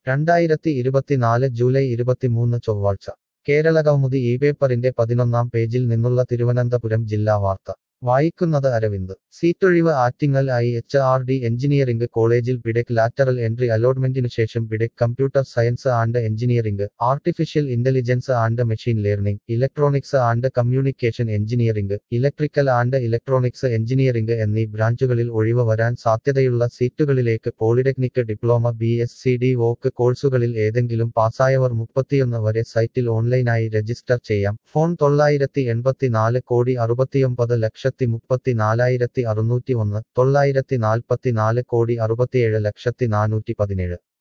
രണ്ടായിരത്തി ഇരുപത്തിനാല് ജൂലൈ ഇരുപത്തിമൂന്ന് ചൊവ്വാഴ്ച കേരള കൗമുദി ഈ പേപ്പറിന്റെ പതിനൊന്നാം പേജിൽ നിന്നുള്ള തിരുവനന്തപുരം ജില്ലാ വാർത്ത വായിക്കുന്നത് അരവിന്ദ് സീറ്റൊഴിവ് Attingal I H R D engineering കോളേജിൽ ബിടെക് ലാറ്ററൽ എൻട്രി അലോട്ട്മെന്റിനു ശേഷം BTech computer science and engineering artificial intelligence and machine learning electronics and communication engineering electrical and electronics engineering എന്നീ ബ്രാഞ്ചുകളിൽ ഒഴിവ് വരാൻ സാധ്യതയുള്ള സീറ്റുകളിലേക്ക് polytechnic diploma B S C D voc കോഴ്സുകളിൽ ഏതെങ്കിലും പാസ്സായവർ മുപ്പത്തിയൊന്ന് വരെ സൈറ്റിൽ ഓൺലൈനായി രജിസ്റ്റർ ചെയ്യാം ഫോൺ തൊള്ളായിരത്തി എൺപത്തിനാല് കോടി അറുപത്തിയൊമ്പത് ലക്ഷത്തി മുപ്പത്തിനാലായിരത്തി അറുന്നൂറ്റി ഒന്ന് തൊള്ളായിരത്തി നാൽപ്പത്തിനാല് കോടി അറുപത്തിയേഴ് ലക്ഷത്തി നാനൂറ്റി പതിനേഴ്